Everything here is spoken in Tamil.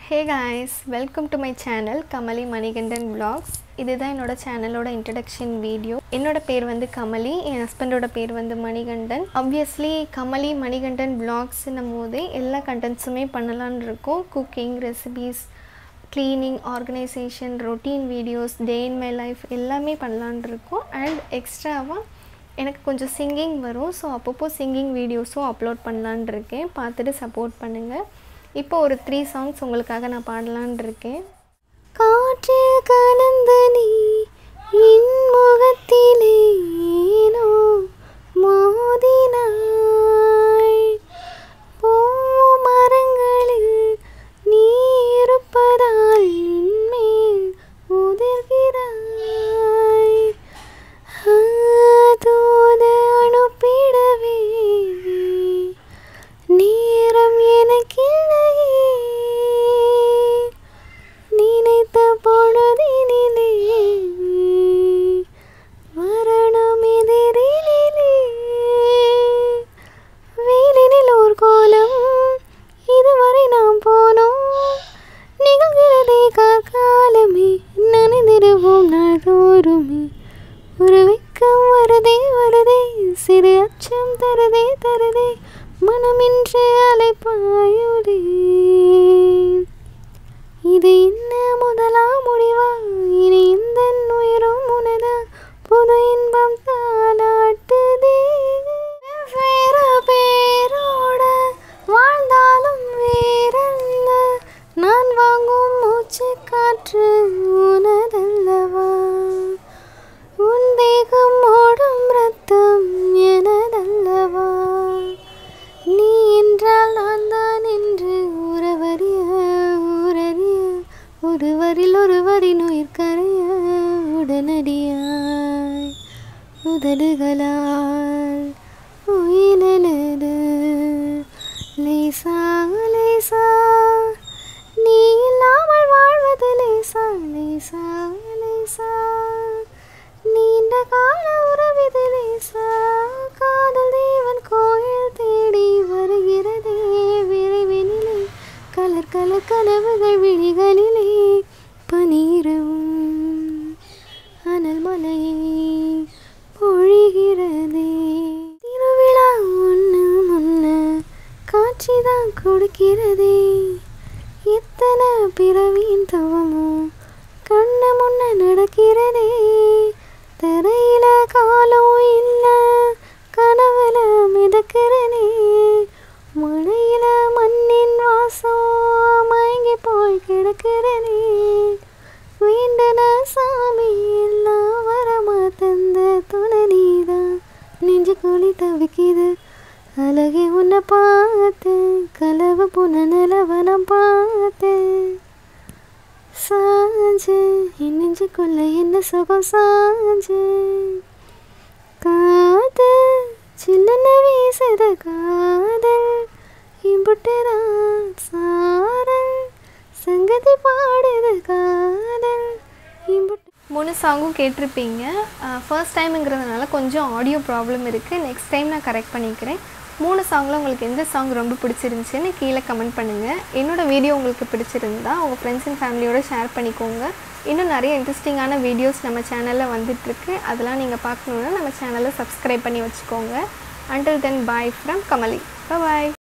hey guys welcome to my channel Kamali Manikandan vlogs இதுதான் என்னோட சேனலோட இன்ட்ரடக்ஷன் வீடியோ என்னோட பேர் வந்து கமலி என் ஹஸ்பண்டோட பேர் வந்து மணிகண்டன் ஆப்வியஸ்லி கமலி மணிகண்டன் vlogsன்னும் போதே எல்லா கண்டென்ட்ஸுமே பண்ணலான்னு இருக்கோம் cooking recipes cleaning organisation routine videos day in my life எல்லாமே பண்ணலான்னு இருக்கோம் அண்ட் எக்ஸ்ட்ராவாக எனக்கு கொஞ்சம் சிங்கிங் வரும் ஸோ அப்பப்போ சிங்கிங் வீடியோஸும் அப்லோட் பண்ணலான்னு இருக்கேன் பார்த்துட்டு சப்போர்ட் பண்ணுங்கள் இப்போ ஒரு த்ரீ சாங்ஸ் உங்களுக்காக நான் பாடலான்னு இருக்கேன் காற்றில் கலந்த நீ என் முகத்திலே ஏனோ மோதினாய் பூமரங்களில் நீ இருப்பதால் என்மேல் உதிர்கிறாய் தூது அனுப்பிடவே நேரம் எனக்கில்லையே நினைத்த பொழுதினிலே மரணம் எதிரிலே வேலினில் ஒரு கோலம் இதுவரை நாம் போனோம் நிகழ்கிறதே காலமே நனைந்திருவோம் நாள்தோறுமே ஒரு வெக்கம் வருதே வருதே சிறு அச்சம் தருதே தருதே மனமின்று அலைப்பாயுதே இது என்ன முதலா முடிவா இனி இந்த உயிரும் உனதா புது இன்பம் தாளாட்டுதே வேற பேரோட வாழ்ந்தாலும் வேறல்ல நான் வாங்கும் மூச்சு காற்று உனதல்லவா உன் தேகம் ஓடும் ரத்தம் எனதல்லவா நீ என்றால் நான் தான் என்று உறவறிய உறறிய ஒருவரில் ஒருவரின் உயிர் கரைய உடனடியாய் உதடுகளால் உயிலது லேசா லேசா நீ இல்லாமல் வாழ்வது லேசா லேசா லேசா நீண்ட கால உறவிது லேசா காதல் தேவன் கோயில் தேடி வருகிறதே விரைவினிலே கலர் கலர் கனவுகள் விழிகளிலே பனீரவும் அனல் மலையை பொழிகிறதே திருவிழா ஒன்று முன்ன காட்சி தான் கொடுக்கிறதே எத்தனை பிறவியின் தவமோ கண்ணு முன்ன நடக்கிறதே தரையில காலம் இல்ல கனவுல மிதக்கிறனே மழையில மண்ணின் வாசம் மயங்கி போய் கிடக்கிறனே வேண்டன சாமி எல்லாம் வரமா தந்த துணை நீதான் நெஞ்சு கோழி தவிக்குது அழகே உன்னை பார்த்தேன் கலவு புன நிலவனம் பார்த்தேன் சாஞ்சு என் நெஞ்சுக்குள்ள என்ன சுகம் சாஞ்சு காதல் சில்லுன்னு வீசுத காதல் இம்புட்டுதான் சாரல் சங்கதி பாடுது காதல் இம்புட்டு மூணு சாங்கும் கேட்டிருப்பீங்க ஃபர்ஸ்ட் டைமுங்கிறதுனால கொஞ்சம் ஆடியோ ப்ராப்ளம் இருக்குது நெக்ஸ்ட் டைம் நான் கரெக்ட் பண்ணிக்கிறேன் மூணு சாங்கில் உங்களுக்கு எந்த சாங் ரொம்ப பிடிச்சிருந்துச்சுன்னு கீழே கமெண்ட் பண்ணுங்கள் என்னோடய வீடியோ உங்களுக்கு பிடிச்சிருந்தா உங்கள் ஃப்ரெண்ட்ஸ் அண்ட் ஃபேமிலியோட ஷேர் பண்ணிக்கோங்க இன்னும் நிறைய இன்ட்ரெஸ்டிங்கான வீடியோஸ் நம்ம சேனலில் வந்துட்டுருக்கு அதெல்லாம் நீங்கள் பார்க்கணுன்னா நம்ம சேனலை சப்ஸ்கிரைப் பண்ணி வச்சுக்கோங்க until then bye from Kamali bye